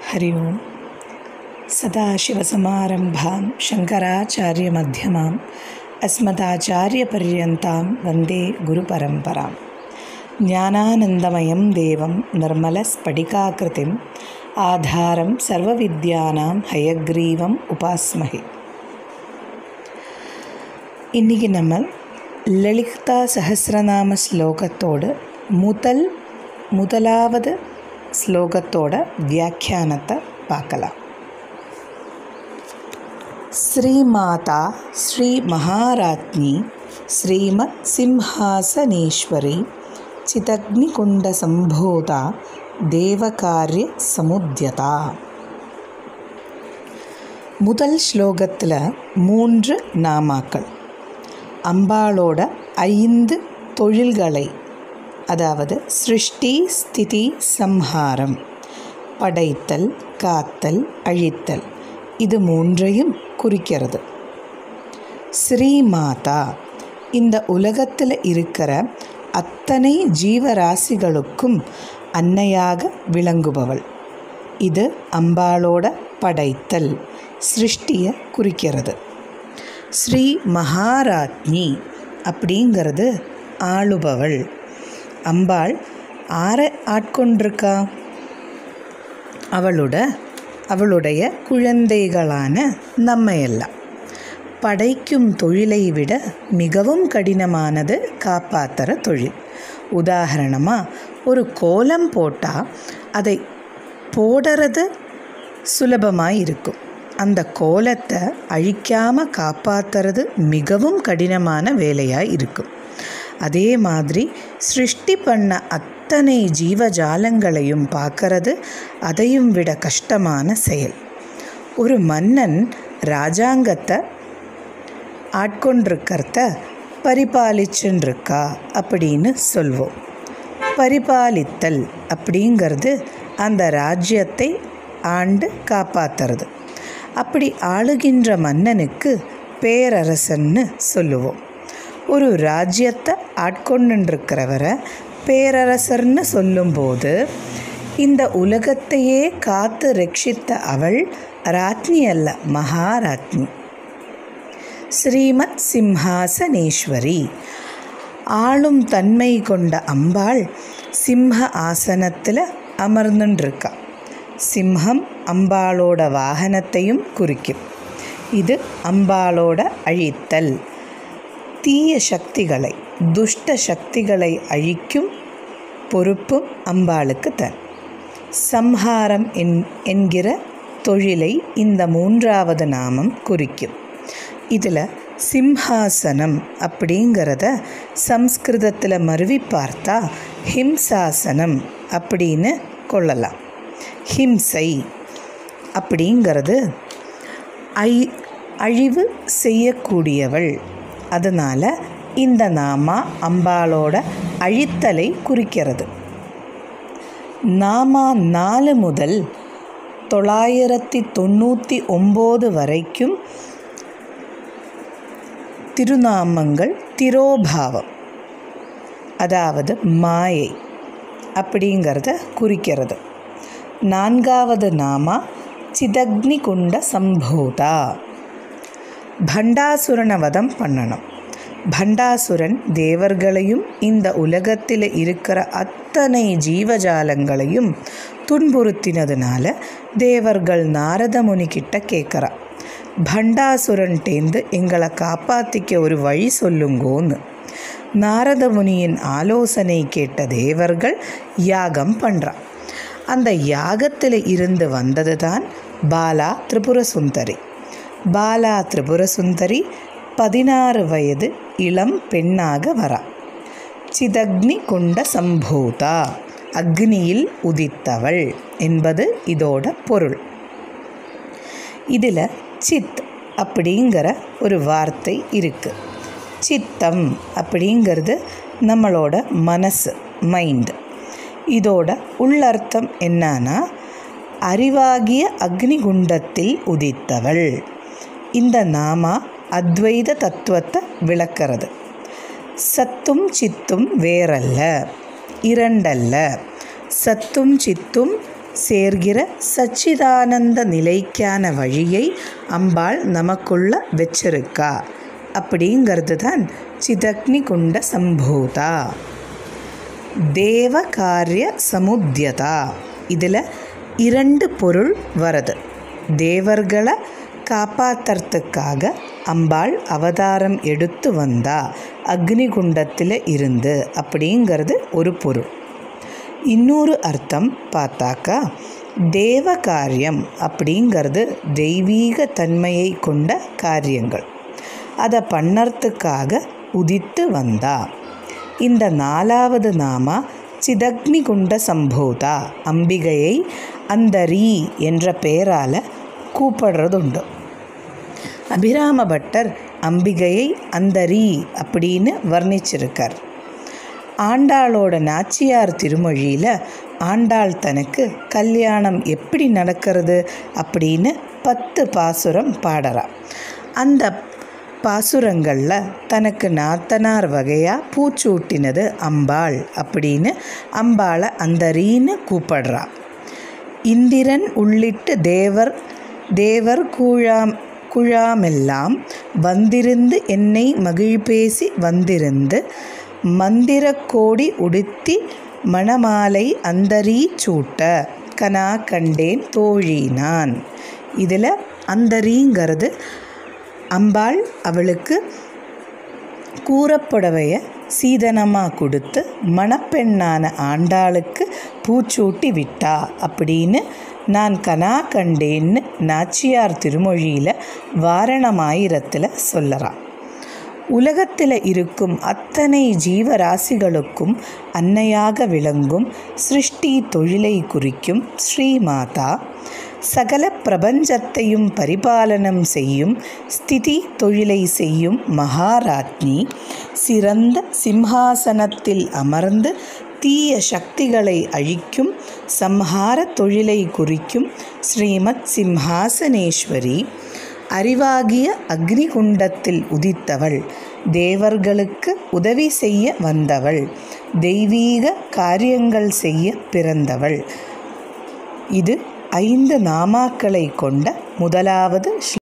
हरि ओं सदाशिवसमारम्भां शङ्कराचार्यमध्यमाम् अस्मदाचार्यपर्यन्तां वन्दे गुरुपरम्परां ज्ञानानन्दमयं देवं निर्मलस्फटिकाकृतिम् आधारं सर्वविद्यानां हयग्रीवम् उपास्महे இன்றைக்கி நம்ம லலிதா சஹசிரநாம ஸ்லோகத்தோடு முதல் முதலாவது ஸ்லோகத்தோட வியாக்கியானத்தை பார்க்கலாம் ஸ்ரீமாதா ஸ்ரீ மகாராஜ்ஞி ஸ்ரீமத் சிம்ஹாசனேஸ்வரி சிதக்னிகுண்ட சம்போதா தேவகாரிய சமுத்தியதா முதல் ஸ்லோகத்தில் மூன்று நாமாக்கள் அம்பாளோட ஐந்து தொழில்களை அதாவது சிருஷ்டி ஸ்திதி சம்ஹாரம் படைத்தல் காத்தல் அழித்தல் இது மூன்றையும் குறிக்கிறது ஸ்ரீமாதா இந்த உலகத்தில் இருக்கிற அத்தனை ஜீவராசிகளுக்கும் அன்னையாக விளங்குபவள் இது அம்பாளோட படைத்தல் சிருஷ்டியை குறிக்கிறது ஸ்ரீ மகாராஜ்ஞி அப்படிங்கிறது ஆளுபவள் அம்பாள் ஆற ஆட்கொண்டிருக்கா அவளோட அவளுடைய குழந்தைகளான நம்மையெல்லாம் படைக்கும் தொழிலை விட மிகவும் கடினமானது காப்பாற்றுற தொழில் உதாரணமாக ஒரு கோலம் போட்டால் அதை போடுறது சுலபமாக இருக்கும் அந்த கோலத்தை அழிக்காமல் காப்பாற்றுறது மிகவும் கடினமான வேலையாக இருக்கும் அதே மாதிரி சிருஷ்டி பண்ண அத்தனை ஜீவஜாலங்களையும் பார்க்கறது அதையும் விட கஷ்டமான செயல் ஒரு மன்னன் ராஜாங்கத்தை ஆட்கொண்டிருக்கிறத பரிபாலிச்சுருக்கா அப்படின்னு சொல்வோம் பரிபாலித்தல் அப்படிங்கிறது அந்த ராஜ்யத்தை ஆண்டு காப்பாற்றுறது அப்படி ஆளுகின்ற மன்னனுக்கு பேரரசன்னு சொல்லுவோம் ஒரு ராஜ்யத்தை ஆட்கொண்டுருக்கிறவரை பேரரசர்னு சொல்லும்போது இந்த உலகத்தையே காத்து ரட்சித்த அவள் ராத்னி அல்ல மகாராத்னி ஸ்ரீமத் சிம்ஹாசனேஸ்வரி ஆளும் தன்மை கொண்ட அம்பாள் சிம்ஹ ஆசனத்தில் அமர்ந்துருக்கா சிம்ஹம் அம்பாளோட வாகனத்தையும் குறிக்கும் இது அம்பாளோட அழித்தல் தீய சக்திகளை துஷ்ட சக்திகளை அழிக்கும் பொறுப்பும் அம்பாளுக்கு தன் சம்ஹாரம் என் என்கிற தொழிலை இந்த மூன்றாவது நாமம் குறிக்கும் இதில் சிம்ஹாசனம் அப்படிங்கிறத சம்ஸ்கிருதத்தில் மருவி பார்த்தா ஹிம்சாசனம் அப்படின்னு கொள்ளலாம் ஹிம்சை அப்படிங்கிறது ஐ அழிவு செய்யக்கூடியவள் அதனால் இந்த நாமா அம்பாளோட அழித்தலை குறிக்கிறது நாமா நாலு முதல் தொள்ளாயிரத்தி தொண்ணூற்றி ஒம்பது வரைக்கும் திருநாமங்கள் திரோபாவம் அதாவது மாயை அப்படிங்கிறத குறிக்கிறது நான்காவது நாமா சிதக்னி குண்ட சம்போதா பண்டாசுரனை வதம் பண்ணணும் பண்டாசுரன் தேவர்களையும் இந்த உலகத்தில் இருக்கிற அத்தனை ஜீவஜாலங்களையும் துன்புறுத்தினதுனால தேவர்கள் நாரத முனிக்கிட்ட கேட்குறா பண்டாசுரன்டேந்து எங்களை காப்பாற்றிக்க ஒரு வழி சொல்லுங்கோன்னு நாரத முனியின் ஆலோசனை கேட்ட தேவர்கள் யாகம் பண்ணுறான் அந்த யாகத்தில் இருந்து வந்தது தான் பாலா திரிபுர சுந்தரி பாலா திரிபுர சுந்தரி பதினாறு வயது இளம் பெண்ணாக வரா சிதக்னி குண்ட சம்பூதா அக்னியில் உதித்தவள் என்பது இதோட பொருள் இதில் சித் அப்படிங்கிற ஒரு வார்த்தை இருக்குது சித்தம் அப்படிங்கிறது நம்மளோட மனசு மைண்டு இதோட உள்ளர்த்தம் என்னன்னா அறிவாகிய அக்னிகுண்டத்தில் உதித்தவள் இந்த நாமா அத்வைத தத்துவத்தை விளக்கிறது சத்தும் சித்தும் வேறல்ல இரண்டல்ல சத்தும் சித்தும் சேர்கிற சச்சிதானந்த நிலைக்கான வழியை அம்பாள் நமக்குள்ள வச்சிருக்கா அப்படிங்கிறது தான் சிதக்னி குண்ட சம்பூதா தேவ காரிய சமுத்தியதா இதில் இரண்டு பொருள் வருது தேவர்களை காப்பாற்றுறதுக்காக அம்பாள் அவதாரம் எடுத்து வந்தா அக்னிகுண்டத்தில் இருந்து அப்படிங்கிறது ஒரு பொருள் இன்னொரு அர்த்தம் பார்த்தாக்கா தேவ காரியம் அப்படிங்கிறது தெய்வீக தன்மையை கொண்ட காரியங்கள் அதை பண்ணறதுக்காக உதித்து வந்தா இந்த நாலாவது நாமா சிதக்னி குண்ட சம்போதா அம்பிகையை அந்தரி என்ற பெயரால் கூப்பிடுறதுண்டு அபிராம பட்டர் அம்பிகையை அந்தரி அப்படின்னு வர்ணிச்சிருக்கார் ஆண்டாளோட நாச்சியார் திருமொழியில் ஆண்டாள் தனக்கு கல்யாணம் எப்படி நடக்கிறது அப்படின்னு பத்து பாசுரம் பாடுறா அந்த பாசுரங்களில் தனக்கு நாத்தனார் வகையாக பூச்சூட்டினது அம்பாள் அப்படின்னு அம்பாளை அந்தரின்னு கூப்பிடுறா இந்திரன் உள்ளிட்டு தேவர் தேவர் கூழாம் குழாமெல்லாம் வந்திருந்து என்னை மகிழ்பேசி வந்திருந்து மந்திரக்கோடி உடுத்தி மணமாலை அந்தரி சூட்ட கனா கண்டேன் தோழி நான் இதில் அந்தரிங்கிறது அம்பாள் அவளுக்கு கூறப்புடவைய சீதனமாக கொடுத்து மணப்பெண்ணான ஆண்டாளுக்கு பூச்சூட்டி விட்டா அப்படின்னு நான் கனா கண்டேன்னு நாச்சியார் திருமொழியில் வாரணமாயிரத்தில் சொல்லறான் உலகத்தில் இருக்கும் அத்தனை ஜீவராசிகளுக்கும் அன்னையாக விளங்கும் சிருஷ்டி தொழிலை குறிக்கும் ஸ்ரீமாதா சகல பிரபஞ்சத்தையும் பரிபாலனம் செய்யும் ஸ்திதி தொழிலை செய்யும் மகாராஜ்னி சிறந்த சிம்ஹாசனத்தில் அமர்ந்து தீய சக்திகளை அழிக்கும் சம்ஹார தொழிலை குறிக்கும் ஸ்ரீமத் சிம்ஹாசனேஸ்வரி அறிவாகிய அக்னிகுண்டத்தில் உதித்தவள் தேவர்களுக்கு உதவி செய்ய வந்தவள் தெய்வீக காரியங்கள் செய்ய பிறந்தவள் இது ஐந்து நாமாக்களை கொண்ட முதலாவது